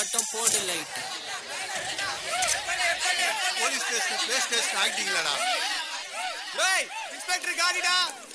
மட்டும் போடு light police station play station ஆக்டிங்களடா ஏய் இன்ஸ்பெக்டர் காரிடா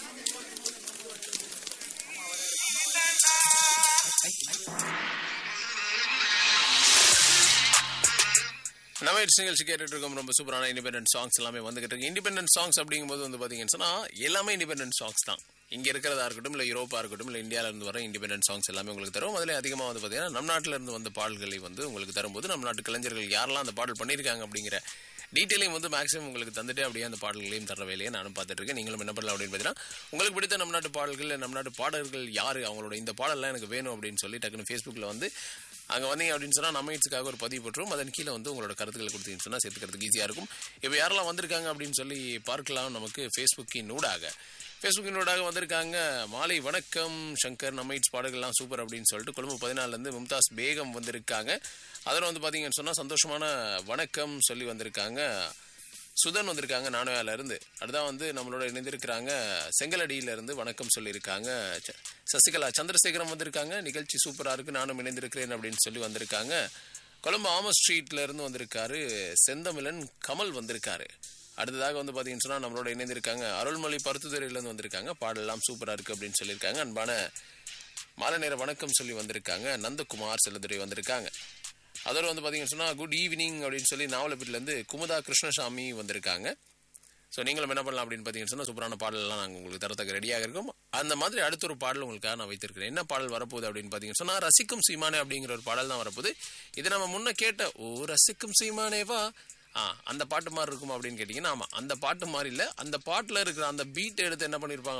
நம்ம இட்ஸ் நிகழ்ச்சி கேட்டுட்டு இருக்கோம் ரொம்ப சூப்பரான இண்டிபெண்டன்ட் சாங்ஸ் எல்லாமே வந்துகிட்டு இருக்கு இண்டிபெண்டன்ட் சாங்ஸ் அப்படிங்கும்போது வந்து பாத்தீங்கன்னு சொன்னா எல்லாமே இண்டிபெண்டன்ட் சாங்ஸ் தான் இங்க இருக்கிறதா இருக்கட்டும் இல்ல யூரோப்பா இருக்கட்டும் இல்ல இந்தியால இருந்து வர இண்டிபெண்டன்ட் சாங்ஸ் எல்லாமே உங்களுக்கு தரும் அதுல அதிகமா வந்து பாத்தீங்கன்னா நம் நாட்டுல இருந்து வந்த பாடல்களை வந்து உங்களுக்கு தரும்போது நம்ம நாட்டு கலைஞர்கள் யாரெல்லாம் அந்த பாடல் பண்ணியிருக்காங்க அப்படிங்கிற டீட்டெயிலையும் வந்து மேக்ஸிமம் உங்களுக்கு தந்துட்டு அப்படியே அந்த பாடல்களையும் தர வேலையை நானும் பார்த்துட்டு இருக்கேன் நீங்களும் என்ன பண்ணலாம் அப்படின்னு பார்த்தீங்கன்னா உங்களுக்கு பிடித்த நம்ம நாட்டு பாடல்கள் இல்ல நம்ம நாட்டு பாடல்கள் யாரு அவங்களோட இந்த பாடல்லாம் எனக்கு வேணும் அப்படின்னு சொல்லி டக்குன்னு ஃபேஸ்புக்கில் வந்து அங்கே வந்தீங்க அப்படின்னு சொன்னால் நம்ம இட்ஸுக்காக ஒரு பதிவு போட்டுரும் அதன் கீழே வந்து உங்களோட கருத்துக்களை கொடுத்தீங்கன்னு சொன்னால் சேர்த்துக்கிறதுக்கு ஈஸியாக இருக்கும் இப்போ யாரெல்லாம் வந்திருக்காங்க அப்படின்னு சொல்லி பார்க்கலாம் நமக்கு ஃபேஸ்புக்கின் ஊடாக ஃபேஸ்புக்கின் ஊடாக வந்திருக்காங்க மாலை வணக்கம் சங்கர் நம்ம இட்ஸ் பாடல்கள்லாம் சூப்பர் அப்படின்னு சொல்லிட்டு கொழும்பு பதினாலுலேருந்து மும்தாஸ் பேகம் வந்திருக்காங்க அதில் வந்து பார்த்தீங்கன்னு சொன்னால் சந்தோஷமான வணக்கம் சொல்லி வந்திருக்காங்க சுதன் வந்திருக்காங்க நானோயால இருந்து அடுதான் வந்து நம்மளோட இணைந்திருக்கிறாங்க செங்கலடியில இருந்து வணக்கம் சொல்லியிருக்காங்க ச- சசிகலா சந்திரசேகரம் வந்திருக்காங்க நிகழ்ச்சி சூப்பரா இருக்கு நானும் இணைந்திருக்கிறேன் அப்படின்னு சொல்லி வந்திருக்காங்க கொழும்பு ஆமஸ் ஸ்ட்ரீட்ல இருந்து வந்திருக்காரு செந்தமிழன் கமல் வந்திருக்காரு அடுத்ததாக வந்து பாத்தீங்கன்னு சொன்னா நம்மளோட இணைந்திருக்காங்க அருள்மொழி பருத்துத்துறையில இருந்து வந்திருக்காங்க பாடலாம் சூப்பரா இருக்கு அப்படின்னு சொல்லியிருக்காங்க அன்பான மாலை நேர வணக்கம் சொல்லி வந்திருக்காங்க நந்தகுமார் செல்லதுரை வந்திருக்காங்க அதோட வந்து பார்த்தீங்கன்னு சொன்னால் குட் ஈவினிங் அப்படின்னு சொல்லி நாவலப்பீட்டிலேருந்து குமுதா கிருஷ்ணசாமி வந்திருக்காங்க ஸோ நீங்களும் என்ன பண்ணலாம் அப்படின்னு பார்த்தீங்கன்னு சொன்னால் சூப்பரான பாடலாம் நாங்கள் உங்களுக்கு தரத்துக்கு ரெடியாக இருக்கும் அந்த மாதிரி அடுத்த ஒரு பாடல் உங்களுக்காக நான் வைத்திருக்கிறேன் என்ன பாடல் வரப்போகுது அப்படின்னு பார்த்தீங்கன்னு சொன்னால் ரசிக்கும் சீமானே அப்படிங்கிற ஒரு பாடல் தான் வரப்போகுது இது நம்ம முன்ன கேட்ட ஓ ரசிக்கும் சீமானே வா ஆ அந்த பாட்டு மாதிரி இருக்கும் அப்படின்னு கேட்டிங்கன்னா ஆமாம் அந்த பாட்டு மாதிரி இல்லை அந்த பாட்டில் இருக்கிற அந்த பீட் எடுத்து என்ன பண்ணியிருப்பாங்க